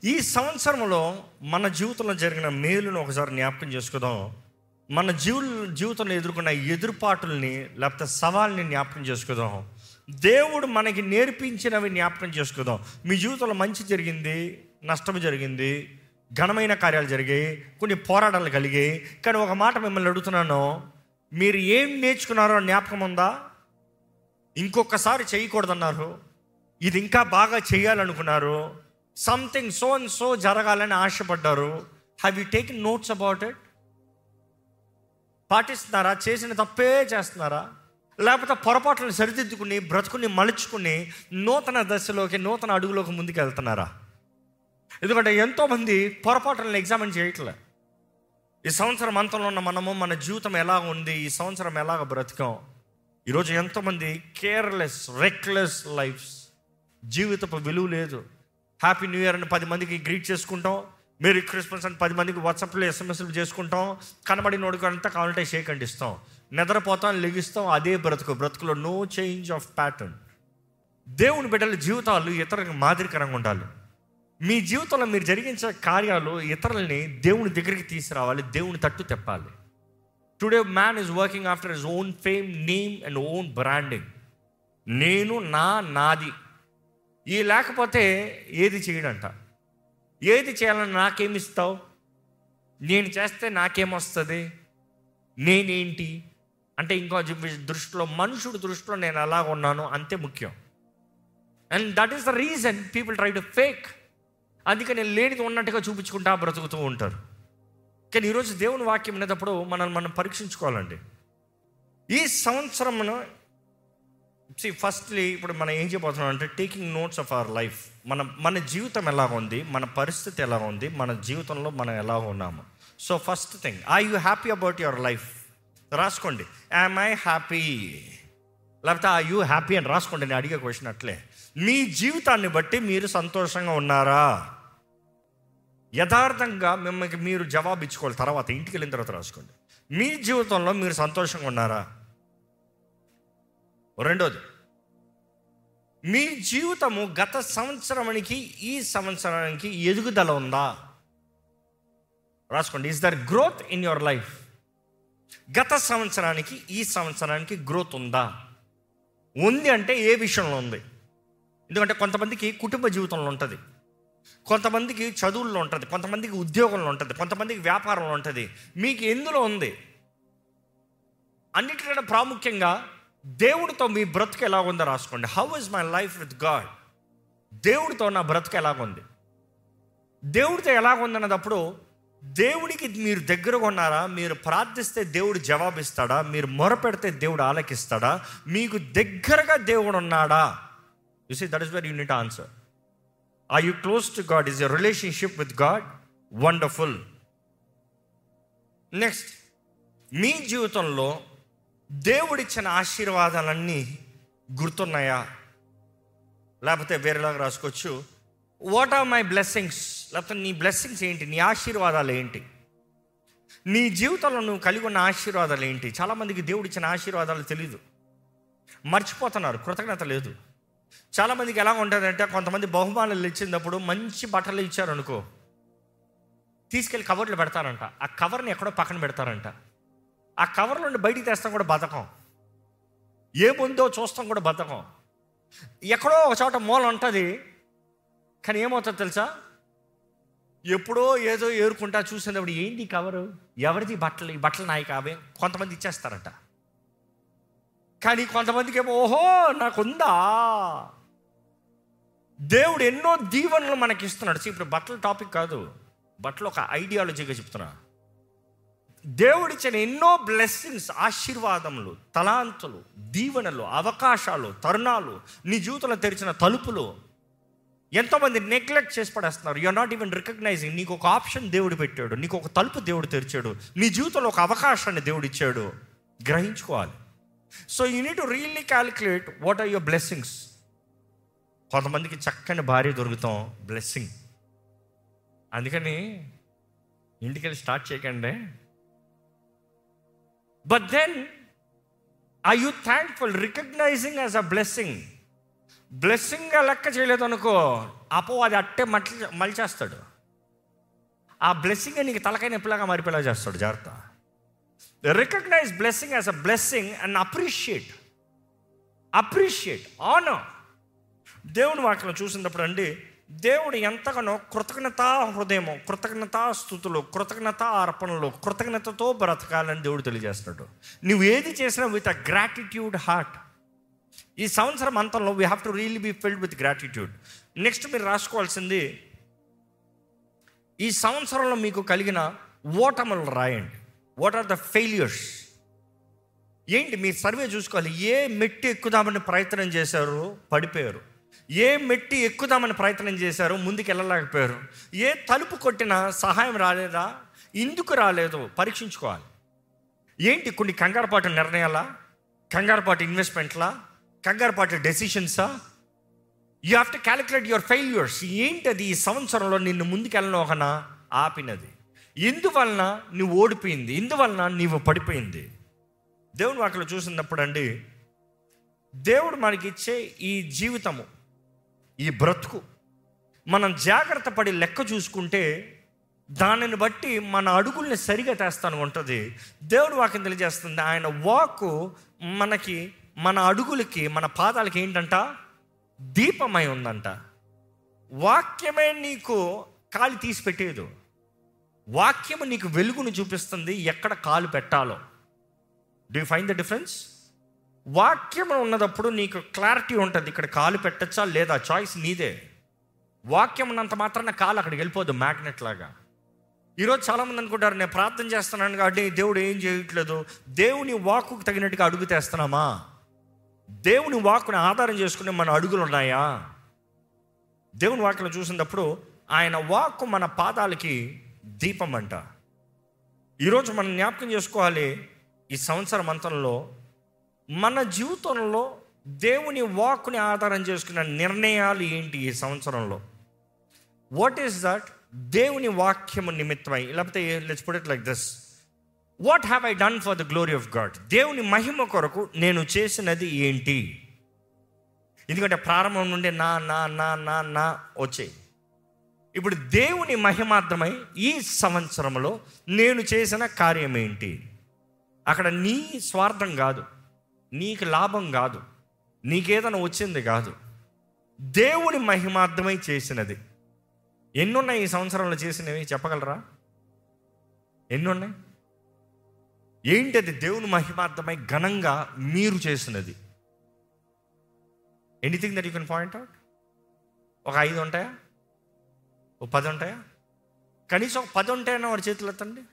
ఈ సంవత్సరంలో మన జీవితంలో జరిగిన మేలును ఒకసారి జ్ఞాపకం చేసుకుందాం మన జీవు జీవితంలో ఎదుర్కొన్న ఎదురుపాటుల్ని లేకపోతే సవాల్ని జ్ఞాపకం చేసుకుందాం దేవుడు మనకి నేర్పించినవి జ్ఞాపకం చేసుకుందాం మీ జీవితంలో మంచి జరిగింది నష్టం జరిగింది ఘనమైన కార్యాలు జరిగాయి కొన్ని పోరాటాలు కలిగాయి కానీ ఒక మాట మిమ్మల్ని అడుగుతున్నాను మీరు ఏం నేర్చుకున్నారో జ్ఞాపకం ఉందా ఇంకొకసారి చేయకూడదన్నారు ఇది ఇంకా బాగా చేయాలనుకున్నారు సంథింగ్ సో అండ్ సో జరగాలని ఆశపడ్డారు have you taken notes about it పాటిస్తున్నారా చేసిన తప్పే చేస్తున్నారా లేకపోతే పొరపాట్లను సరిదిద్దుకుని బ్రతుకుని మలుచుకుని నూతన దశలోకి నూతన అడుగులోకి ముందుకు వెళ్తున్నారా ఎందుకంటే ఎంతోమంది పొరపాట్లను ఎగ్జామిన్ చేయట్లే ఈ సంవత్సరం అంతంలో ఉన్న మనము మన జీవితం ఎలా ఉంది ఈ సంవత్సరం ఎలాగ బ్రతికాం ఈరోజు ఎంతోమంది కేర్లెస్ రెక్లెస్ లైఫ్స్ జీవితపు విలువ లేదు హ్యాపీ న్యూ ఇయర్ అని పది మందికి గ్రీట్ చేసుకుంటాం మేరీ క్రిస్మస్ అని పది మందికి వాట్సాప్లో ఎస్ఎంఎస్లు చేసుకుంటాం కనబడినోడికి అంతా కావాలంటే షేక్ అండ్ ఇస్తాం నిద్రపోతాం లెగిస్తాం అదే బ్రతుకు బ్రతుకులో నో చేంజ్ ఆఫ్ ప్యాటర్న్ దేవుని బిడ్డల జీవితాలు ఇతరులకు మాదిరికరంగా ఉండాలి మీ జీవితంలో మీరు జరిగించే కార్యాలు ఇతరులని దేవుని దగ్గరికి తీసుకురావాలి దేవుని తట్టు తెప్పాలి today man is working after his own fame name and own branding నేను నా నాది ఈ లేకపోతే ఏది చేయడంట ఏది చేయాలని నాకేమిస్తావు నేను చేస్తే నాకేమొస్తుంది నేనేంటి అంటే ఇంకో జీ- దృష్టిలో మనుషుడు దృష్టిలో నేను ఎలా ఉన్నాను అంతే ముఖ్యం and that is the reason people try to fake అందుకే నేను లేనిది ఉన్నట్టుగా చూపించుకుంటా బ్రతుకుతూ ఉంటారు కానీ ఈరోజు దేవుని వాక్యం వినేటప్పుడు మనల్ని మనం పరీక్షించుకోవాలండి ఈ సంవత్సరమును సి ఫస్ట్లీ ఇప్పుడు మనం ఏం చేయబోతున్నాం అంటే taking notes of our life మన మన జీవితం ఎలా ఉంది మన పరిస్థితి ఎలా ఉంది మన జీవితంలో మనం ఎలా ఉన్నాము so first thing I you happy about your life రాసుకోండి యామ్ ఐ హ్యాపీ లేకపోతే ఆ యూ హ్యాపీ అని రాసుకోండి నేను అడిగే క్వశ్చన్ అట్లే మీ జీవితాన్ని బట్టి మీరు సంతోషంగా ఉన్నారా యథార్థంగా మిమ్మల్ని మీరు జవాబు ఇచ్చుకోవాలి తర్వాత ఇంటికి వెళ్ళిన తర్వాత రాసుకోండి మీ జీవితంలో మీరు సంతోషంగా ఉన్నారా రెండోది మీ జీవితము గత సంవత్సరానికి ఈ సంవత్సరానికి ఎదుగుదల ఉందా రాసుకోండి is there growth in your life గత సంవత్సరానికి ఈ సంవత్సరానికి గ్రోత్ ఉందా ఉంది అంటే ఏ విషయంలో ఉంది ఎందుకంటే కొంతమందికి కుటుంబ జీవితంలో ఉంటుంది కొంతమందికి చదువుల్లో ఉంటుంది కొంతమందికి ఉద్యోగంలో ఉంటుంది కొంతమందికి వ్యాపారంలో ఉంటుంది మీకు ఎందులో ఉంది అన్నిటికంటే ప్రాముఖ్యంగా దేవుడితో మీ బ్రతుకు ఎలా ఉందో రాసుకోండి how is my life with God దేవుడితో నా బ్రతుకు ఎలాగుంది దేవుడితో ఎలాగుందన్నప్పుడు దేవుడికి మీరు దగ్గరగా ఉన్నారా మీరు ప్రార్థిస్తే దేవుడు జవాబిస్తాడా మీరు మొరపెడితే దేవుడు ఆలకిస్తాడా మీకు దగ్గరగా దేవుడు ఉన్నాడా you see that is very unique answer are you close to God is a relationship with God wonderful next మీ జీవితంలో దేవుడిచ్చిన ఆశీర్వాదాలన్నీ గుర్తున్నాయా లేకపోతే వేరేలాగా రాసుకోవచ్చు వాట్ ఆర్ మై బ్లెస్సింగ్స్ లేకపోతే నీ బ్లెస్సింగ్స్ ఏంటి నీ ఆశీర్వాదాలు ఏంటి నీ జీవితంలో నువ్వు కలిగి ఉన్న ఆశీర్వాదాలు ఏంటి చాలామందికి దేవుడిచ్చిన ఆశీర్వాదాలు తెలీదు మర్చిపోతున్నారు కృతజ్ఞత లేదు చాలామందికి ఎలా ఉంటుందంటే కొంతమంది బహుమానాలు ఇచ్చినప్పుడు మంచి బట్టలు ఇచ్చారు అనుకో తీసుకెళ్ళి కవర్లు పెడతారంట ఆ కవర్ని ఎక్కడో పక్కన పెడతారంట ఆ కవర్ నుండి బయటికి తెస్తాం కూడా బతకం ఏముందో చూస్తాం కూడా బతకం ఎక్కడో ఒక చోట మూల ఉంటుంది కానీ ఏమవుతుంది తెలుసా ఎప్పుడో ఏదో ఏరుకుంటా చూసినప్పుడు ఏంటి ఈ కవరు ఎవరిది ఈ బట్టలు ఈ బట్టలు నాయి కావే కొంతమంది ఇచ్చేస్తారట కానీ కొంతమందికి ఏమో ఓహో నాకుందా దేవుడు ఎన్నో దీవెనలు మనకి ఇస్తున్నాడు See, ఇప్పుడు బట్టల టాపిక్ కాదు బట్టలు ఒక ఐడియాలజీగా చెప్తున్నా దేవుడిచ్చిన ఎన్నో బ్లెస్సింగ్స్ ఆశీర్వాదములు తలాంతులు దీవెనలు అవకాశాలు తరుణాలు నీ జీవితంలో తెరిచిన తలుపులు ఎంతోమంది నెగ్లెక్ట్ చేసి పడేస్తున్నారు యూఆర్ నాట్ ఈవెన్ రికగ్నైజింగ్ నీకు ఒక ఆప్షన్ దేవుడు పెట్టాడు నీకు ఒక తలుపు దేవుడు తెరిచాడు నీ జీవితంలో ఒక అవకాశాన్ని దేవుడు ఇచ్చాడు గ్రహించుకోవాలి so you need to really calculate what are your blessings కొంతమందికి చక్కని భార్య దొరుకుతాం బ్లెస్సింగ్ అందుకని ఇంటికి వెళ్ళి స్టార్ట్ చేయకండి but then I you thankful recognizing as a blessing బ్లెస్సింగ్గా లెక్క చేయలేదు అనుకో అపవాది అట్టే మట్లి మలిచేస్తాడు ఆ బ్లెస్సింగ్ నీకు తలకాయ నొప్పిలాగా మారిపోయేలా చేస్తాడు జాగ్రత్త recognize blessing as a blessing and appreciate appreciate honour దేవుని వాక్యం చూసినప్పుడు అండి దేవుడు ఎంతగానో కృతజ్ఞతా హృదయము కృతజ్ఞతా స్థుతులు కృతజ్ఞత అర్పణలు కృతజ్ఞతతో బ్రతకాలని దేవుడు తెలియజేస్తున్నాడు నువ్వు ఏది చేసినా విత్ అ గ్రాటిట్యూడ్ హార్ట్ ఈ సంవత్సరం అంతంలో we have to really be filled with gratitude next మీరు రాసుకోవాల్సింది ఈ సంవత్సరంలో మీకు కలిగిన ఓటములు రాయండి వాట్ ఆర్ ద ఫెయిల్యూర్స్ ఏంటి మీ సర్వే చూసుకోవాలి ఏ మెట్టి ఎక్కుదామని ప్రయత్నం చేశారు పడిపోయారు ఏ మెట్టి ఎక్కుదామని ప్రయత్నం చేశారు ముందుకు వెళ్ళలేకపోయారు ఏ తలుపు కొట్టినా సహాయం రాలేదా ఎందుకు రాలేదు పరీక్షించుకోవాలి ఏంటి కొన్ని కంగారుపాటు నిర్ణయాలా కంగారుపాటు ఇన్వెస్ట్మెంట్లా కంగారుపాటు డెసిషన్సా you have to calculate your failures ఏంటది ఈ సంవత్సరంలో నిన్ను ముందుకెళ్ళనోకనా ఆపినది ఎందువలన నువ్వు ఓడిపోయింది ఇందువలన నీవు పడిపోయింది దేవుని వాటిలో చూసినప్పుడు అండి దేవుడు మనకి ఇచ్చే ఈ జీవితము ఈ బ్రతుకు మనం జాగ్రత్త పడి లెక్క చూసుకుంటే దానిని బట్టి మన అడుగుల్ని సరిగా తెస్తాను ఉంటుంది దేవుడు వాక్యం తెలియజేస్తుంది ఆయన వాక్ మనకి మన అడుగులకి మన పాదాలకి ఏంటంట దీపమై ఉందంట వాక్యమే నీకు కాలు తీసి పెట్టేదు వాక్యము నీకు వెలుగును చూపిస్తుంది ఎక్కడ కాలు పెట్టాలో డూ ఫైన్ ద డిఫరెన్స్ వాక్యం ఉన్నదప్పుడు నీకు క్లారిటీ ఉంటుంది ఇక్కడ కాలు పెట్టచ్చా లేదా చాయిస్ నీదే వాక్యం ఉన్నంత మాత్రాన కాలు అక్కడికి వెళ్ళిపోదు మ్యాగ్నెట్ లాగా ఈరోజు చాలామంది అనుకుంటారు నేను ప్రార్థన చేస్తున్నాను కాబట్టి దేవుడు ఏం చేయట్లేదు దేవుని వాక్కుకు తగినట్టుగా అడుగు తెస్తున్నామా దేవుని వాక్కుని ఆధారం చేసుకుని మన అడుగులు ఉన్నాయా దేవుని వాక్యం చూసినప్పుడు ఆయన వాక్కు మన పాదాలకి దీపం అంట ఈరోజు మనం జ్ఞాపకం చేసుకోవాలి ఈ సంవత్సరం అంతంలో మన జీవితంలో దేవుని వాక్కుని ఆధారం చేసుకున్న నిర్ణయాలు ఏంటి ఈ సంవత్సరంలో వాట్ ఈస్ దట్ దేవుని వాక్యము నిమిత్తమై లేకపోతే let's put it like this what have I done for the glory of God దేవుని మహిమ కొరకు నేను చేసినది ఏంటి ఎందుకంటే ప్రారంభం నుండి నా నా నా నా నా వచ్చాయి ఇప్పుడు దేవుని మహిమార్థమై ఈ సంవత్సరంలో నేను చేసిన కార్యం ఏంటి అక్కడ నీ స్వార్థం కాదు నీకు లాభం కాదు నీకేదైనా వచ్చింది కాదు దేవుని మహిమార్థమై చేసినది ఎన్నున్నాయి ఈ సంవత్సరంలో చేసినవి చెప్పగలరా ఎన్నున్నాయి ఏంటది దేవుని మహిమార్థమై ఘనంగా మీరు చేసినది anything that you can point out ఒక ఐదు ఉంటాయా ఒక పది ఉంటాయా కనీసం ఒక పది ఉంటాయన్న వాడి చేతులు ఎత్తండి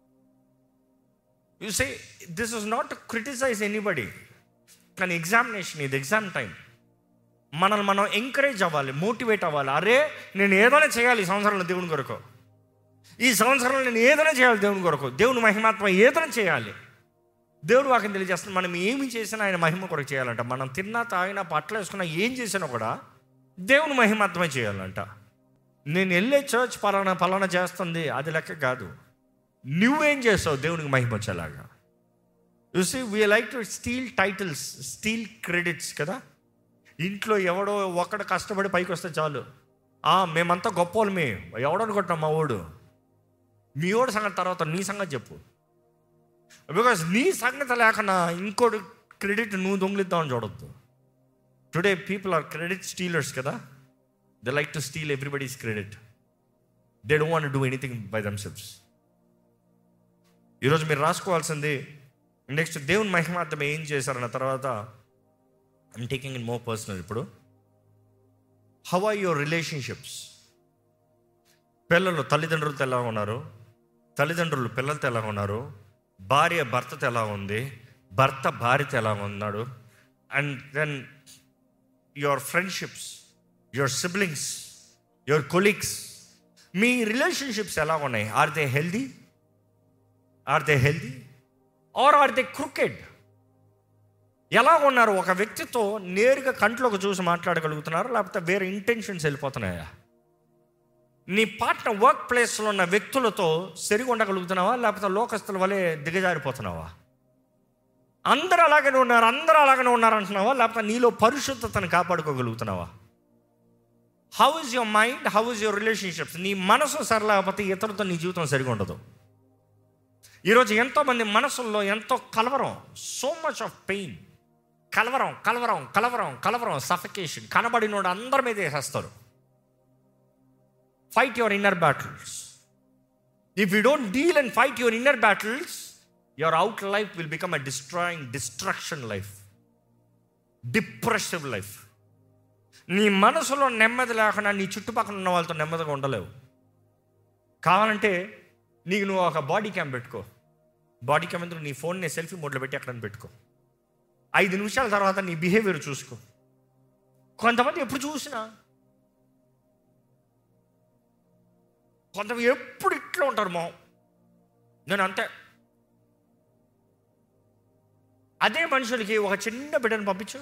you say this is not criticize anybody కానీ ఎగ్జామినేషన్ ఇది ఎగ్జామ్ టైం మనల్ని మనం ఎంకరేజ్ అవ్వాలి మోటివేట్ అవ్వాలి అరే నేను ఏదైనా చేయాలి ఈ సంవత్సరంలో దేవుని కొరకు ఈ సంవత్సరంలో నేను ఏదైనా చేయాలి దేవుని కొరకు దేవుని మహిమాత్మ ఏదైనా చేయాలి దేవుడు వాక్యం తెలియజేస్తున్నా మనం ఏమి చేసినా ఆయన మహిమ కొరకు చేయాలంట మనం తిన్నా తాగినా పట్ల వేసుకున్నా ఏం చేసినా కూడా దేవుని మహిమాత్మే చేయాలంట నేను వెళ్ళే చర్చ్ పలానా పలానా చేస్తుంది అది లెక్క కాదు నువ్వేం చేస్తావు దేవునికి మహిమ వచ్చేలాగా you see we like to steal titles steal credits కదా ఇంట్లో ఎవడో ఒక్కడ కష్టపడి పైకి వస్తే చాలు ఆ మేమంతా గొప్ప వాళ్ళమే ఎవడనుకుంటున్నాం మా ఓడు మీ ఓడి సంగతి తర్వాత నీ సంగతి చెప్పు బికాస్ నీ సంగతి లేకనా ఇంకోటి క్రెడిట్ నువ్వు దొంగిలిద్దామని చూడొద్దు today people are credit stealers కదా they like to steal everybody's credit they don't want do anything by themselves ఈరోజు మీరు రాసుకోవాల్సింది నెక్స్ట్ దేవుని మహిమార్థం ఏం చేశారన్న తర్వాత I'm taking in more personal ఇప్పుడు హౌ ఆర్ యువర్ రిలేషన్షిప్స్ పిల్లలు తల్లిదండ్రులతో ఎలా ఉన్నారు తల్లిదండ్రులు పిల్లలతో ఎలా ఉన్నారు భార్య భర్తతో ఎలా ఉంది భర్త భార్యతో ఎలా ఉన్నాడు and then your friendships your siblings your colleagues మీ రిలేషన్షిప్స్ ఎలా ఉన్నాయి are they healthy are they healthy are are they cricket ఎలా ఉన్నారు ఒక వ్యక్తితో నేరుగా కంట్లోకి చూసి మాట్లాడగలుగుతున్నారు లేకపోతే వేరే ఇంటెన్షన్స్ వెళ్ళిపోతున్నాయా నీ పార్ట్నర్ వర్క్ ప్లేస్లో ఉన్న వ్యక్తులతో సరిగా ఉండగలుగుతున్నావా లేకపోతే లోకస్తుల వలె దిగజారిపోతున్నావా అందరూ అలాగనే ఉన్నారు అందరూ అలాగనే ఉన్నారు అంటున్నావా లేకపోతే నీలో పరిశుద్ధతను కాపాడుకోగలుగుతున్నావా how is your mind how is your relationships నీ మనసు సరలేకపోతే ఇతరులతో నీ జీవితం సరిగా ఉండదు ఈరోజు ఎంతోమంది మనసుల్లో ఎంతో కలవరం సో మచ్ ఆఫ్ పెయిన్ కలవరం కలవరం కలవరం కలవరం సఫికేషన్ కనబడినోడు అందరి మీద వేసేస్తారు fight your inner battles if you don't deal and fight your inner battles your out life will become a destroying destruction life depressive life నీ మనసులో నెమ్మది లేకుండా నీ చుట్టుపక్కల ఉన్న వాళ్ళతో నెమ్మదిగా ఉండలేవు కావాలంటే నీకు నువ్వు ఒక బాడీ క్యామ్ పెట్టుకో బాడీ క్యామ్ ఎందుకు నీ ఫోన్ని సెల్ఫీ మోడ్లో పెట్టి అక్కడ పెట్టుకో ఐదు నిమిషాల తర్వాత నీ బిహేవియర్ చూసుకో కొంతమంది ఎప్పుడు చూసినా కొంతమంది ఎప్పుడు ఇట్లా ఉంటారు మా నేను అంతే అదే మనుషులకి ఒక చిన్న బిడ్డను పంపించు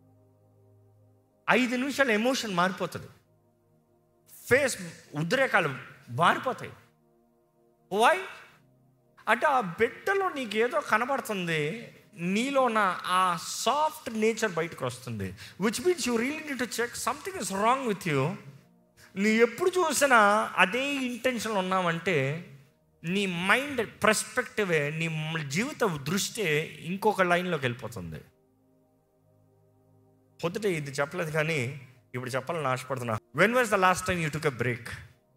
ఐదు నిమిషాల ఎమోషన్ మారిపోతుంది ఫేస్ ఉద్రేకాలు మారిపోతాయి వై అంటే ఆ బిడ్డలో నీకు ఏదో కనబడుతుంది నీలో ఉన్న ఆ సాఫ్ట్ నేచర్ బయటకు వస్తుంది which means you real to check something is wrong with you నీ ఎప్పుడు చూసినా అదే ఇంటెన్షన్ ఉన్నామంటే నీ మైండ్ పర్స్పెక్టివే నీ జీవిత దృష్టి ఇంకొక లైన్లోకి వెళ్ళిపోతుంది పొద్దుట ఇది చెప్పలేదు కానీ ఇప్పుడు చెప్పాలని ఆశపడుతున్నా when was the last time you took a break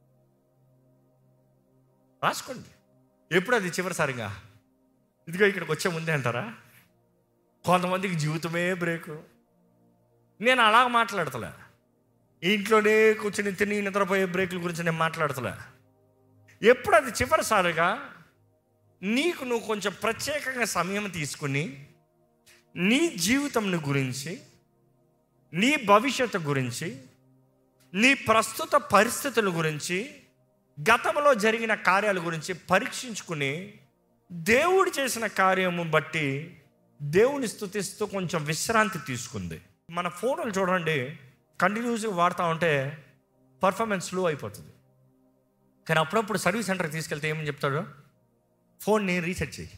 రాసుకోండి ఎప్పుడు అది చివరిసారిగా ఇదిగో ఇక్కడికి వచ్చే ముందే అంటారా కొంతమందికి జీవితమే బ్రేకు నేను అలా మాట్లాడతలే ఇంట్లోనే కూర్చొని తిని నిద్రపోయే బ్రేకుల గురించి నేను మాట్లాడతలే ఎప్పుడు అది చివరిసారిగా నీకు నువ్వు కొంచెం ప్రత్యేకంగా సమయం తీసుకుని నీ జీవితం గురించి నీ భవిష్యత్తు గురించి నీ ప్రస్తుత పరిస్థితుల గురించి గతంలో జరిగిన కార్యాల గురించి పరీక్షించుకుని దేవుడు చేసిన కార్యము బట్టి దేవుని స్థుతిస్తూ కొంచెం విశ్రాంతి తీసుకుంది మన ఫోన్లు చూడండి కంటిన్యూస్గా వాడుతూ ఉంటే పర్ఫార్మెన్స్ స్లో అయిపోతుంది కానీ అప్పుడప్పుడు సర్వీస్ సెంటర్కి తీసుకెళ్తే ఏమని చెప్తాడు ఫోన్ని రీసెట్ చేయి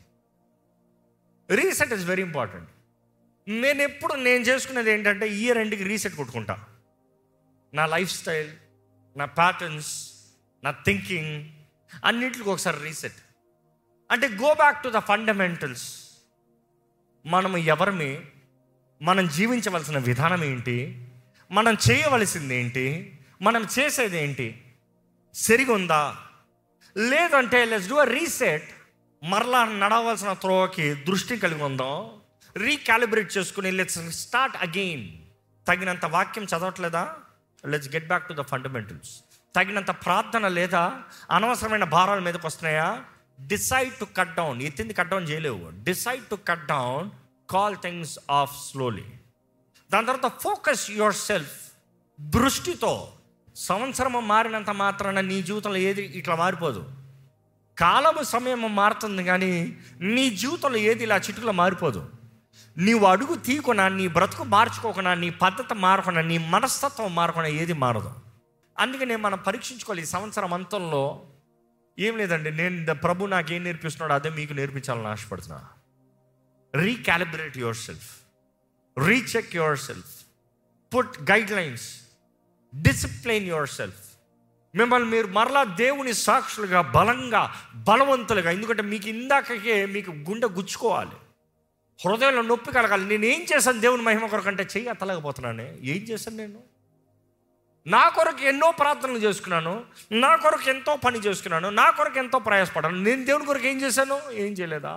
రీసెట్ ఇస్ వెరీ ఇంపార్టెంట్ నేను ఎప్పుడు నేను చేసుకునేది ఏంటంటే ఇయర్ ఎండ్కి రీసెట్ కొట్టుకుంటా నా లైఫ్ స్టైల్ నా ప్యాటర్న్స్ నా థింకింగ్ అన్నింటికి ఒకసారి రీసెట్ అంటే go back to the fundamentals మనము ఎవరిమి మనం జీవించవలసిన విధానం ఏంటి మనం చేయవలసింది ఏంటి మనం చేసేది ఏంటి సరిగుందా లేదంటే లెట్స్ డూ అ రీసెట్ మరలా నడవలసిన త్రోవకి దృష్టి కలిగి ఉందాం రీకాలిబ్రేట్ చేసుకుని లెట్స్ స్టార్ట్ అగైన్ తగినంత వాక్యం చదవట్లేదా let's get back to the fundamentals తగినంత ప్రార్థన లేదా అనవసరమైన భారాల మీదకి వస్తున్నాయా డిసైడ్ టు కట్ డౌన్ ఎత్తింది కట్ డౌన్ చేయలేవు decide to cut down call things off slowly దాని తర్వాత ఫోకస్ యువర్ సెల్ఫ్ దృష్టితో సంవత్సరం మారినంత మాత్రాన నీ జీవితంలో ఏది ఇట్లా మారిపోదు కాలము సమయం మారుతుంది కానీ నీ జీవితంలో ఏది ఇలా చిటుకులో మారిపోదు నీవు అడుగు తీయకుండా నీ బ్రతుకు మార్చుకోకుండా నీ పద్ధతి మారకుండా నీ మనస్తత్వం మారకుండా ఏది మారదు అందుకనే మనం పరీక్షించుకోవాలి ఈ సంవత్సరం అంతంలో ఏం లేదండి నేను ప్రభు నాకేం నేర్పిస్తున్నాడో అదే మీకు నేర్పించాలని ఆశపడుతున్నా recalibrate yourself recheck yourself put guidelines discipline yourself మిమ్మల్ని మీరు మరలా దేవుని సాక్షులుగా బలంగా బలవంతులుగా ఎందుకంటే మీకు ఇందాకకే మీకు గుండె గుచ్చుకోవాలి హృదయంలో నొప్పి కలగాలి నేను ఏం చేశాను దేవుని మహిమ కొరకంటే చెయ్యి ఎత్తలేకపోతున్నానే ఏం చేశాను నేను నా కొరకు ఎన్నో ప్రార్థనలు చేసుకున్నాను నా కొరకు ఎంతో పని చేసుకున్నాను నా కొరకు ఎంతో ప్రయాసపడ్డాను నేను దేవుని కొరకు ఏం చేశాను ఏం చేయలేదా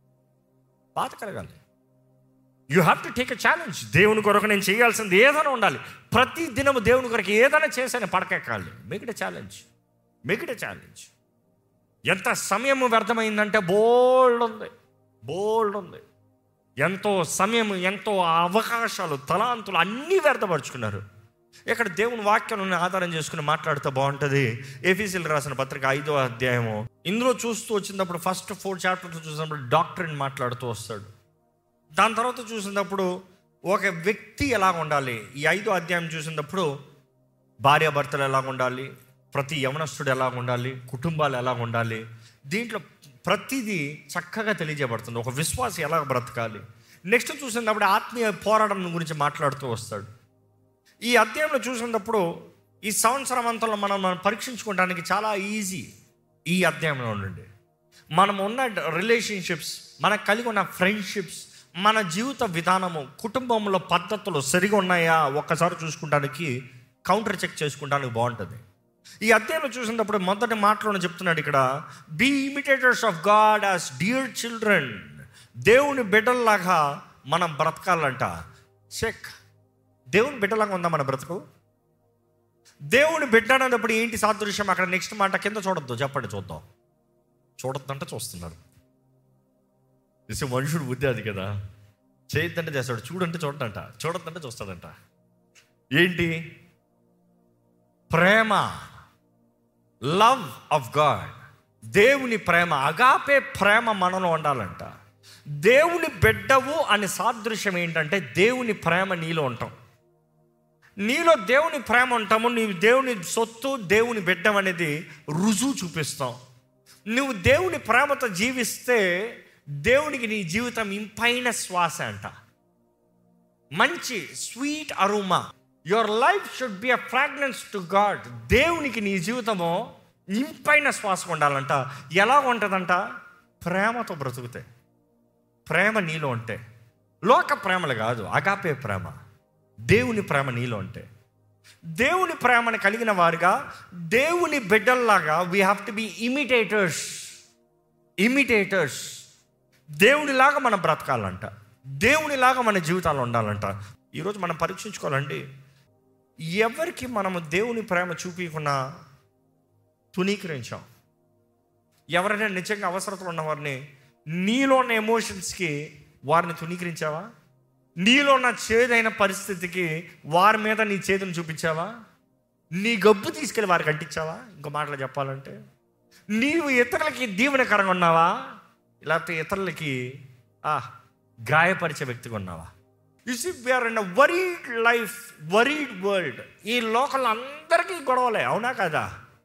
బాధ కలగాలి you have to take a challenge దేవుని కొరకు నేను చేయాల్సింది ఏదైనా ఉండాలి ప్రతి దినము దేవుని కొరకు ఏదైనా చేశాను పడకెక్కాలి మేకిట ఛాలెంజ్ మేకిట ఛాలెంజ్ ఎంత సమయం వ్యర్థమైందంటే బోల్డ్ ఉంది బోల్డ్ ఉంది ఎంతో సమయం ఎంతో అవకాశాలు తలాంతులు అన్నీ వ్యర్థపరుచుకున్నారు ఇక్కడ దేవుని వాక్యాలను ఆధారం చేసుకుని మాట్లాడితే బాగుంటుంది ఏఫీసీలు రాసిన పత్రిక ఐదో అధ్యాయము ఇందులో చూస్తూ వచ్చినప్పుడు ఫస్ట్ ఫోర్ చాప్టర్స్ చూసినప్పుడు డాక్టర్ని మాట్లాడుతూ వస్తాడు దాని తర్వాత చూసినప్పుడు ఒక వ్యక్తి ఎలా ఉండాలి ఈ ఐదో అధ్యాయం చూసినప్పుడు భార్యాభర్తలు ఎలా ఉండాలి ప్రతి యవనస్తుడు ఎలా ఉండాలి కుటుంబాలు ఎలా ఉండాలి దీంట్లో ప్రతిదీ చక్కగా తెలియజేయబడుతుంది ఒక విశ్వాసం ఎలా బ్రతకాలి నెక్స్ట్ చూసినప్పుడు ఆత్మీయ పోరాటం గురించి మాట్లాడుతూ వస్తాడు ఈ అధ్యాయంలో చూసినప్పుడు ఈ సంవత్సరం అంతంలో మనం మనం పరీక్షించుకోవడానికి చాలా ఈజీ ఈ అధ్యాయంలో నుండి మనం ఉన్న రిలేషన్షిప్స్ మనకు కలిగి ఉన్న ఫ్రెండ్షిప్స్ మన జీవిత విధానము కుటుంబంలో పద్ధతులు సరిగా ఉన్నాయా ఒక్కసారి చూసుకుంటానికి కౌంటర్ చెక్ చేసుకుంటానికి బాగుంటుంది ఈ అధ్యాయంలో చూసినప్పుడు మొదటి మాటలోనే చెప్తున్నాడు ఇక్కడ be imitators of God as dear children దేవుని బిడ్డల్లాగా మనం బ్రతకాలంట చెక్ దేవుని బిడ్డలాగా ఉందా మన బ్రతుకు దేవుని బిడ్డ అన్నప్పుడు ఏంటి సాదృశ్యం అక్కడ నెక్స్ట్ మాట కింద చూడొద్దు చెప్పండి చూద్దాం చూడొద్దంటే చూస్తున్నారు చూసే మనుషుడు బుద్ధి అది కదా చేయొద్దంటే చేస్తాడు చూడంటే చూడడంట చూడొద్దంటే చూస్తాడంట ఏంటి ప్రేమ లవ్ ఆఫ్ గాడ్ దేవుని ప్రేమ అగాపే ప్రేమ మనలో ఉండాలంట దేవుని బిడ్డవు అని సాదృశ్యం ఏంటంటే దేవుని ప్రేమ నీలో ఉంటాం నీలో దేవుని ప్రేమ ఉంటాము నీవు దేవుని సొత్తు దేవుని బిడ్డం అనేది రుజువు చూపిస్తాం నువ్వు దేవుని ప్రేమతో జీవిస్తే దేవునికి నీ జీవితం ఇంపైన శ్వాస అంట మంచి sweet aroma your life should be a fragrance to God దేవునికి నీ జీవితము ఇంపైన శ్వాస ఉండాలంట ఎలా ఉంటుందంట ప్రేమతో బ్రతుకుతాయి ప్రేమ నీలో ఉంటే లోక ప్రేమలు కాదు అగాపే ప్రేమ దేవుని ప్రేమ నీలో ఉంటే దేవుని ప్రేమను కలిగిన వారుగా దేవుని బిడ్డల్లాగా we have to be imitators imitators దేవునిలాగా మనం బ్రతకాలంట దేవునిలాగా మన జీవితాలు ఉండాలంట ఈరోజు మనం పరీక్షించుకోవాలండి ఎవరికి మనము దేవుని ప్రేమ చూపించకుండా తునీకరించాం ఎవరైనా నిజంగా అవసరతలు ఉన్నవారిని నీలో ఉన్న ఎమోషన్స్కి వారిని తునీకరించావా నీలో ఉన్న చేదైన పరిస్థితికి వారి మీద నీ చేతుని చూపించావా నీ గబ్బు తీసుకెళ్ళి వారికి అంటించావా ఇంకో మాటలు చెప్పాలంటే నీవు ఇతరులకి దీవెనకరంగా ఉన్నావా లేకపోతే ఇతరులకి ఆ గాయపరిచే వ్యక్తిగా ఉన్నావా you see we are in a worried life worried world ఈ లోకల్ అందరికీ గొడవలే అవునా కదా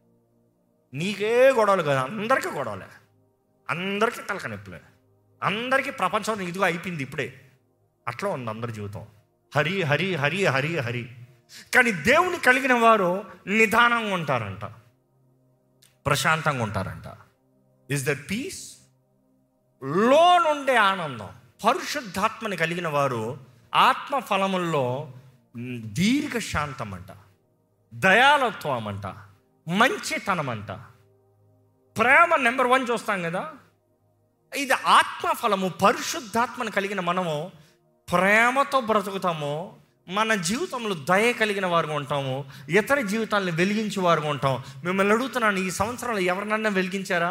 నీకే గొడవలు కదా అందరికీ గొడవలే అందరికీ తలకనొప్పులే అందరికీ ప్రపంచం ఇదిగో అయిపోయింది ఇప్పుడే అట్లా ఉంది అందరి జీవితం హరి హరి హరి హరి హరి కానీ దేవుని కలిగిన వారు నిదానంగా ఉంటారంట ప్రశాంతంగా ఉంటారంట ఇస్ దట్ పీస్ లో నుండే ఆనందం పరిశుద్ధాత్మని కలిగిన వారు ఆత్మ ఫలముల్లో దీర్ఘ శాంతం అంట దయాలత్వం అంట మంచితనం అంట ప్రేమ నెంబర్ వన్ చూస్తాం కదా ఇది ఆత్మ ఫలము పరిశుద్ధాత్మను కలిగిన మనము ప్రేమతో బ్రతుకుతాము మన జీవితంలో దయ కలిగిన వారుగా ఉంటాము ఇతర జీవితాలను వెలిగించే వారుగా ఉంటాం మిమ్మల్ని అడుగుతున్నాను ఈ సంవత్సరంలో ఎవరినన్నా వెలిగించారా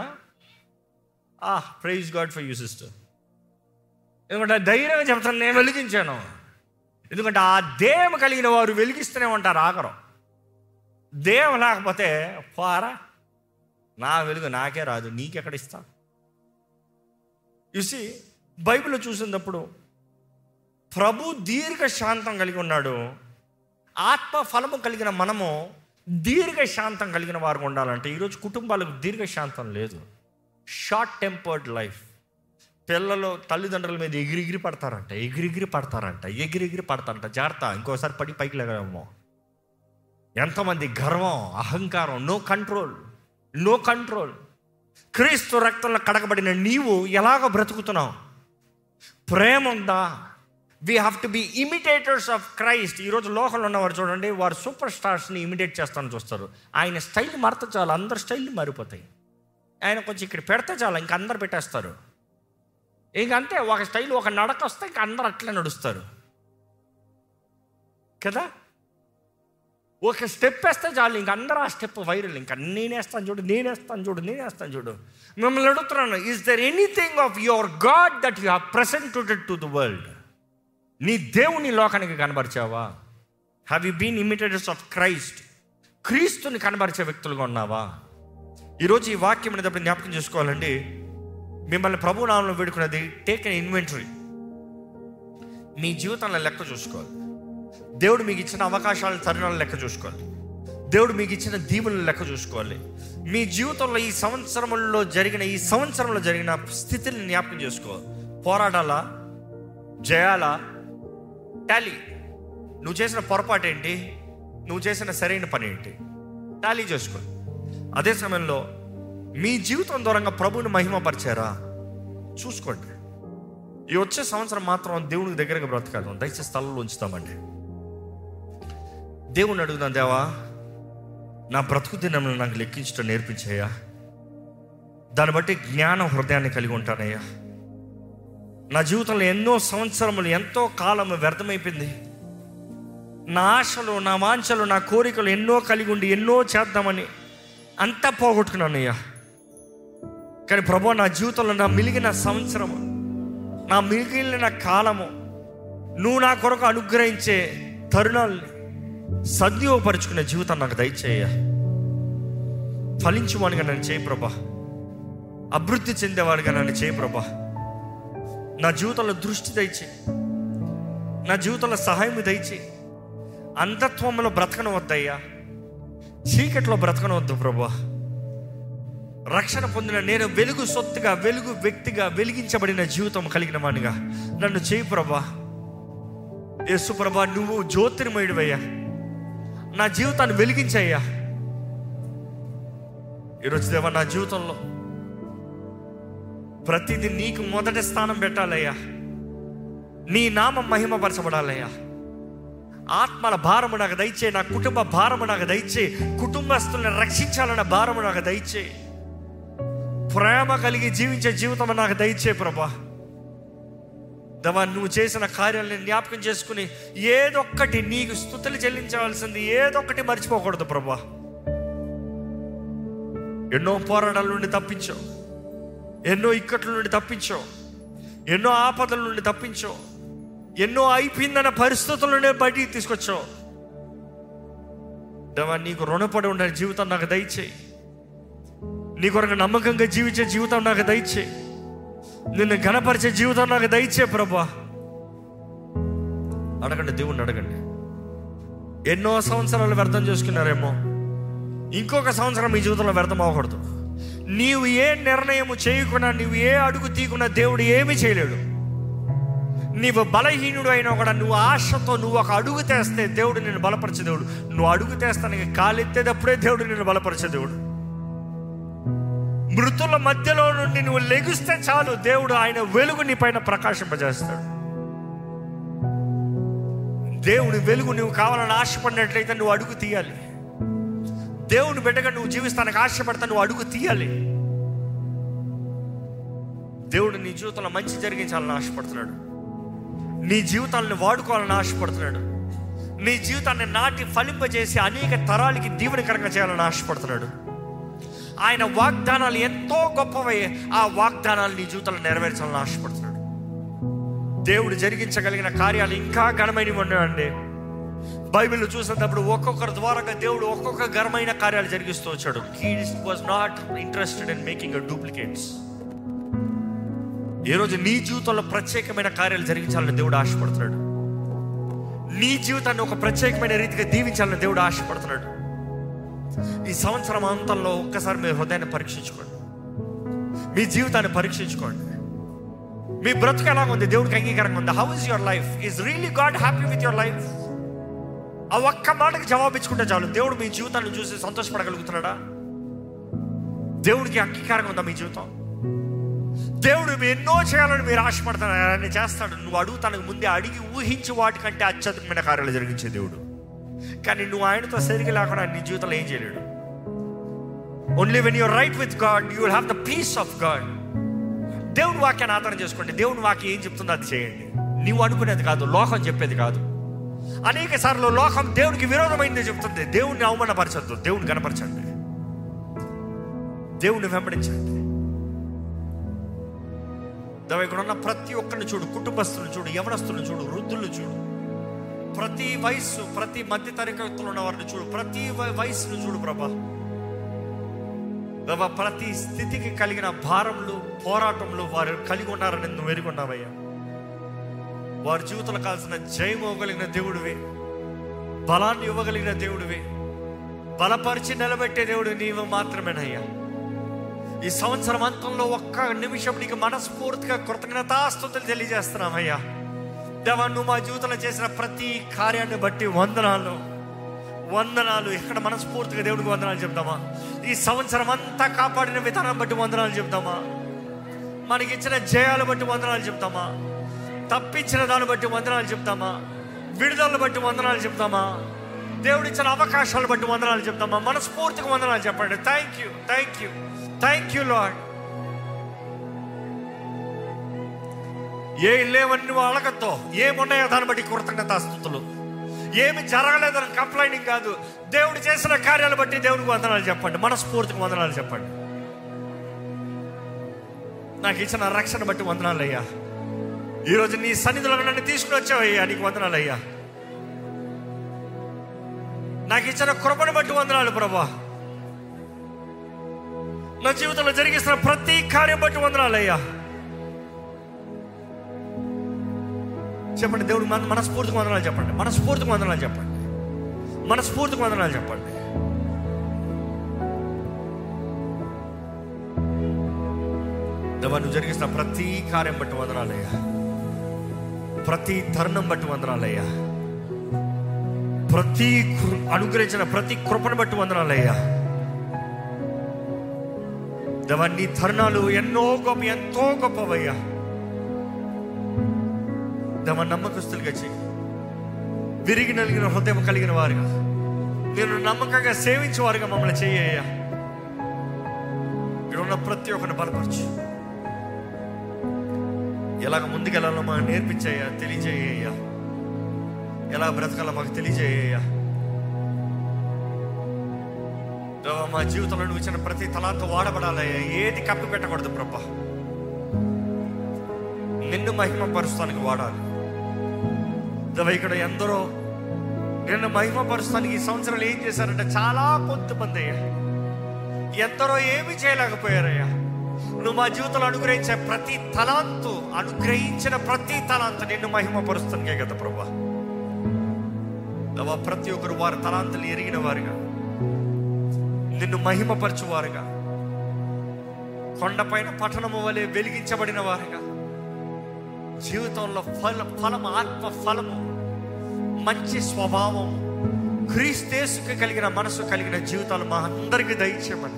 ఆ praise God for you sister ఎందుకంటే ధైర్యంగా చెప్తాను నేను వెలిగించాను ఎందుకంటే ఆ దేవం కలిగిన వారు వెలిగిస్తూనే ఉంటారు ఆఖరం దేవం లేకపోతే పోరా నా వెలుగు నాకే రాదు నీకెక్కడ ఇస్తా చూసి బైబిల్లో చూసినప్పుడు ప్రభు దీర్ఘ శాంతం కలిగి ఉన్నాడు ఆత్మ ఫలము కలిగిన మనము దీర్ఘ శాంతం కలిగిన వారు ఉండాలంటే ఈరోజు కుటుంబాలకు దీర్ఘ శాంతం లేదు షార్ట్ టెంపర్డ్ లైఫ్ పిల్లలు తల్లిదండ్రుల మీద ఎగిరిగిరి పడతారంట ఎగిరిగిరి పడతారంట ఎగిరిగిరి పడతారంట జాగ్రత్త ఇంకోసారి పడి పైకి లేగలేమో ఎంతమంది గర్వం అహంకారం నో కంట్రోల్ నో కంట్రోల్ క్రీస్తు రక్తంలో కడగబడిన నీవు ఎలాగ బ్రతుకుతున్నావు ప్రేమ ఉందా we have to be imitators of Christ ఈరోజు లోకంలో ఉన్నవారు చూడండి వారు సూపర్ స్టార్స్ని ఇమిటేట్ చేస్తాను చూస్తారు ఆయన స్టైల్ మారితే చాలు అందరు స్టైల్ మారిపోతాయి ఆయన కొంచెం ఇక్కడ పెడితే చాలు ఇంక అందరు పెట్టేస్తారు ఇంకంతే ఒక స్టైల్ ఒక నడక వస్తే ఇంక అందరు అట్లే నడుస్తారు కదా ఒక స్టెప్ వేస్తే చాలు ఇంక అందరూ ఆ స్టెప్ వైరల్ ఇంకా నేనేస్తాను చూడు నేనేస్తాను చూడు నేనేస్తాను చూడు మిమ్మల్ని అడుగుతున్నాను is there anything of your God that you have presented to the world నీ దేవుని లోకానికి కనబరిచావా have you been imitators of Christ క్రీస్తుని కనబరిచే వ్యక్తులుగా ఉన్నావా ఈరోజు ఈ వాక్యం అనేది జ్ఞాపకం చేసుకోవాలండి మిమ్మల్ని ప్రభు నామంలో వేడుకున్నది టేక్ అన్ ఇన్వెంటరీ మీ జీవితంలో లెక్క చూసుకోవాలి దేవుడు మీకు ఇచ్చిన అవకాశాలను తరుణాలను లెక్క చూసుకోవాలి దేవుడు మీకు ఇచ్చిన దీవులను లెక్క చూసుకోవాలి మీ జీవితంలో ఈ సంవత్సరంలో జరిగిన ఈ సంవత్సరంలో జరిగిన స్థితిని జ్ఞాపకం చేసుకో పోరాటాలా జయాలా టాలీ నువ్వు చేసిన పొరపాటు ఏంటి నువ్వు చేసిన సరైన పని ఏంటి టాలీ చేసుకో అదే సమయంలో మీ జీవితం దూరంగా ప్రభువుని మహిమపరిచారా చూసుకోండి ఈ వచ్చే సంవత్సరం మాత్రం దేవునికి దగ్గరగా బ్రతకాలి దయచేసి స్థలంలో ఉంచుతామండి దేవుని అడుగుదాం దేవా నా బ్రతుకు దినములు నాకు లెక్కించడం నేర్పించాయా దాన్ని బట్టి జ్ఞాన హృదయాన్ని కలిగి ఉంటానయ్యా నా జీవితంలో ఎన్నో సంవత్సరములు ఎంతో కాలం వ్యర్థమైపోయింది నా ఆశలు నా వాంఛలు నా కోరికలు ఎన్నో కలిగి ఉండి ఎన్నో చేద్దామని అంతా పోగొట్టుకున్నానయ్యా కానీ ప్రభు నా జీవితంలో నా మిలిగిన సంవత్సరము నా మిగిలిన కాలము నువ్వు నా కొరకు అనుగ్రహించే తరుణాల్ని సద్వియోగపరుచుకునే జీవితం నాకు దయచేయ ఫలించువాడిగా నన్ను చేయి ప్రభా అభివృద్ధి చెందేవాడిగా నన్ను చేయి ప్రభా నా జీవితంలో దృష్టి దయచే నా జీవితంలో సహాయం దయచే అంధత్వంలో బ్రతకన వద్దయ్యా చీకట్లో బ్రతకన వద్దు ప్రభా రక్షణ పొందిన నేను వెలుగు సొత్తుగా వెలుగు వ్యక్తిగా వెలిగించబడిన జీవితం కలిగిన వాడిగా నన్ను చేయి ప్రభా యేసు ప్రభా నువ్వు జ్యోతిర్మయుడివయ్యా నా జీవితాన్ని వెలిగించయ్యా ఈరోజు దేవా నా జీవితంలో ప్రతిదీ నీకు మొదటి స్థానం పెట్టాలయ్యా నీ నామం మహిమపరచబడాలయ్యా ఆత్మల భారము నాకు దయచే నా కుటుంబ భారము నాకు దయచే కుటుంబస్తుల్ని రక్షించాలన్న భారము నాకు దయచే ప్రేమ కలిగి జీవించే జీవితం నాకు దయచే ప్రభా దవా నువ్వు చేసిన కార్యాలను జ్ఞాపకం చేసుకుని ఏదొక్కటి నీకు స్థుతులు చెల్లించవలసింది ఏదొక్కటి మర్చిపోకూడదు ప్రభా ఎన్నో పోరాటాల నుండి తప్పించావు ఎన్నో ఇక్కట్ల నుండి తప్పించావు ఎన్నో ఆపదల నుండి తప్పించావు ఎన్నో అయిపోయిందన్న పరిస్థితుల నుండి బయటికి తీసుకొచ్చావు దేవా నీకు రుణపడి ఉండే జీవితం నాకు దయచేయి నీ కొరకు నమ్మకంగా జీవించే జీవితం నాకు దయచేయి నిన్ను గణపరిచే జీవితం నాకు దయచే ప్రభా అడగండి దేవుణ్ణి అడగండి ఎన్నో సంవత్సరాలు వ్యర్థం చేసుకున్నారేమో ఇంకొక సంవత్సరం మీ జీవితంలో వ్యర్థం అవ్వకూడదు నీవు ఏ నిర్ణయము చేయకుండా నీవు ఏ అడుగు తీయకుండా దేవుడు ఏమీ చేయలేడు నీవు బలహీనుడు అయినా కూడా నువ్వు ఆశతో నువ్వు ఒక అడుగు తెస్తే దేవుడు నిన్ను బలపరిచే దేవుడు నువ్వు అడుగు తెస్తానికి కాలెత్తేటప్పుడే దేవుడు నిన్ను బలపరిచే దేవుడు మృతుల మధ్యలో నుండి నువ్వు లెగిస్తే చాలు దేవుడు ఆయన వెలుగు నీ పైన ప్రకాశింపజేస్తాడు దేవుని వెలుగు నువ్వు కావాలని ఆశపడినట్లయితే నువ్వు అడుగు తీయాలి దేవుని బిడ్డగా నువ్వు జీవిస్తానికి ఆశపడతా నువ్వు అడుగు తీయాలి దేవుడు నీ జీవితంలో మంచి జరిగించాలని ఆశపడుతున్నాడు నీ జీవితాలను వాడుకోవాలని ఆశపడుతున్నాడు నీ జీవితాన్ని నాటి ఫలింపజేసి అనేక తరాలకి దీవెనకరంగా చేయాలని ఆశపడుతున్నాడు ఆయన వాగ్దానాలు ఎంతో గొప్పవై ఆ వాగ్దానాలు నీ జీవితంలో నెరవేర్చాలని ఆశపడుతున్నాడు దేవుడు జరిగించగలిగిన కార్యాలు ఇంకా ఘనమైనవి ఉన్నాయండి బైబిల్ చూసినప్పుడు ఒక్కొక్కరి ద్వారాగా దేవుడు ఒక్కొక్క ఘనమైన కార్యాలు జరిగిస్తూ వచ్చాడు he was not interested in making duplicates ఈరోజు నీ జీవితంలో ప్రత్యేకమైన కార్యాలు జరిగించాలని దేవుడు ఆశపడుతున్నాడు నీ జీవితాన్ని ఒక ప్రత్యేకమైన రీతిగా దీవించాలని దేవుడు ఆశపడుతున్నాడు ఈ సంవత్సరం అంతంలో ఒక్కసారి మీ హృదయాన్ని పరీక్షించుకోండి మీ జీవితాన్ని పరీక్షించుకోండి మీ బ్రతుకు ఎలా ఉంది దేవుడికి అంగీకారంగా ఉంది how is your life is really God happy with your life ఆ ఒక్క మాటకి జవాబు ఇచ్చుకుంటే చాలు దేవుడు మీ జీవితాన్ని చూసి సంతోషపడగలుగుతున్నాడా దేవుడికి అంగీకారంగా ఉందా మీ జీవితం దేవుడు మీ ఎన్నో చేయాలని మీరు ఆశపడతారు ఆయన చేస్తాడు నువ్వు అడుగుతానికి ముందే అడిగి ఊహించి వాటికంటే అత్యధికమైన కార్యాలు జరిగించే దేవుడు కానీ నువ్వు ఆయనతో సరిగా లేకుండా నీ జీవితంలో ఏం చేయలేడు only when you're right with God you will have the peace of God దేవుని వాక్యాన్ని ఆధారం చేసుకోండి దేవుని వాక్యం ఏం చెప్తుందో అది చేయండి నువ్వు అనుకునేది కాదు లోకం చెప్పేది కాదు అనేక సార్లు లోకం దేవునికి విరోధమైంది చెప్తుంది దేవుణ్ణి అవమానపరచద్దు దేవుని కనపరచండి దేవుణ్ణి వెంబడించండి దేవ ఇక్కడ ఉన్న ప్రతి ఒక్కరిని చూడు కుటుంబస్తులను చూడు యవనస్తులను చూడు వృద్ధులను చూడు ప్రతి వయస్సు ప్రతి మధ్య తరగతులు ఉన్న వారిని చూడు ప్రతి వ- వయస్సును చూడు ప్రభా దేవ ప్రతి స్థితికి కలిగిన భారములు పోరాటంలో వారు కలిగి ఉన్నారని నువ్వు ఎరుగున్నావయ్యా వారి జీవితంలో కావాల్సిన జయం ఇవ్వగలిగిన దేవుడివి బలాన్ని ఇవ్వగలిగిన దేవుడివి బలపరిచి నిలబెట్టే దేవుడు నీవు మాత్రమేనయ్యా ఈ సంవత్సరం అంతంలో ఒక్క నిమిషం నీకు మనస్ఫూర్తిగా కృతజ్ఞతాస్తుతులు తెలియజేస్తున్నామయ్యా దేవా నువ్వు మా జీవితంలో చేసిన ప్రతి కార్యాన్ని బట్టి వందనాలు వందనాలు ఇక్కడ మనస్ఫూర్తిగా దేవుడికి వందనాలు చెప్తామా ఈ సంవత్సరం అంతా కాపాడిన విధానం బట్టి వందనాలు చెప్తామా మనకి ఇచ్చిన జయాలు బట్టి వందనాలు చెప్తామా తప్పించిన దాన్ని బట్టి వందనాలు చెప్తామా విడుదలను బట్టి వందనాలు చెప్తామా దేవుడిచ్చిన అవకాశాలు బట్టి వందనాలు చెప్తామా మనస్ఫూర్తిగా వందనాలు చెప్పండి thank you thank you thank you Lord ఏ లేవని నువ్వు అడగద్దో ఏమున్నాయో దాన్ని బట్టి కృతజ్ఞతాస్థుతులు ఏమి జరగలేదని కంప్లైంటింగ్ కాదు దేవుడు చేసిన కార్యాలు బట్టి దేవునికి వందనాలు చెప్పండి మనస్ఫూర్తిగా వందనాలు చెప్పండి నాకు ఇచ్చిన రక్షణ బట్టి వందనాలు అయ్యా ఈరోజు నీ సన్నిధిలో నన్ను తీసుకుని వచ్చావయ్యా నీకు వందనాలు అయ్యా నాకు ఇచ్చిన కృపను బట్టి వందనాలు ప్రభా నా జీవితంలో జరిగిస్తున్న ప్రతి కార్యం బట్టి వందనాలు అయ్యా చెప్పండి దేవుడు మన మనస్ఫూర్తిగా వందనాలు చెప్పండి మనస్ఫూర్తిగా వందనాలు చెప్పండి మనస్ఫూర్తిగా వందనాలు చెప్పండి దేవా నువ్వు జరిగిస్తున్న ప్రతి కార్యం బట్టి వందనాలయ్యా ప్రతి తరుణం బట్టి వందనాలయ్యా ప్రతి కృ- అనుగ్రహించిన ప్రతి కృపను బట్టి వందనాలయ్యా దేవా నీ తరుణాలు ఎన్నో గొప్ప ఎంతో గొప్పవయ్యా దేవా నమ్మకస్తులుగా చెయ్యి విరిగి నలిగిన హృదయం కలిగిన వారుగా నేను నమ్మకంగా సేవించేవారుగా మమ్మల్ని చెయ్యయ్యా ఇక్కడ ఉన్న ప్రతి ఒక్కరిని బలపరచు ఎలాగ ముందుకెళ్ళాలో మాకు నేర్పించయ్యా తెలియజేయ్యా ఎలా బ్రతకాలో మాకు తెలియజేయ్యా దేవా, మా జీవితంలో నువ్వు ఇచ్చిన ప్రతి తలాంత వాడబడాలయ్యా ఏది కప్పి పెట్టకూడదు ప్రభా నిన్ను మహిమ పరుస్తానికి వాడాలి దేవా, ఇక్కడ ఎందరో నిన్ను మహిమ పరుస్తానికి ఈ సంవత్సరాలు ఏం చేశారంటే చాలా కొంతమంది అయ్యా ఎందరో ఏమి చేయలేకపోయారయ్యా నువ్వు మా జీవితంలో అనుగ్రహించే ప్రతి తలాంతు అనుగ్రహించిన ప్రతి తలాంతు నిన్ను మహిమపరుస్తానికే కదా ప్రభా దేవా, ప్రతి ఒక్కరు వారి తలాంతులు ఎరిగిన వారుగా నిన్ను మహిమపరచువారుగా కొండపైన పట్టణము వలె వెలిగించబడిన వారుగా జీవితంలో ఫల ఫలం ఆత్మ ఫలము మంచి స్వభావం క్రీస్తేసుకు కలిగిన మనసు కలిగిన జీవితాలు మా అందరికీ దయచేయమని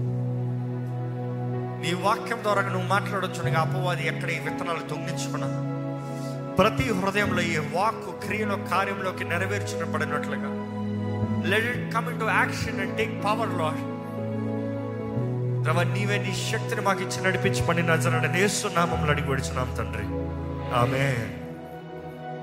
నీ వాక్యం ద్వారా నువ్వు మాట్లాడొచ్చునగా అపవాది ఎక్కడ ఈ విత్తనాలు దొంగించుకున్నా ప్రతి హృదయంలో ఈ వాక్కు క్రియలో కార్యంలోకి నెరవేర్చబడినట్లుగా let it come into action and take power Lord రవ నీవే నీ శక్తిని మాకు ఇచ్చి నడిపించమని నజరడ నేస్తున్నామని అడిగి విడుచున్నాం తండ్రి ఆమె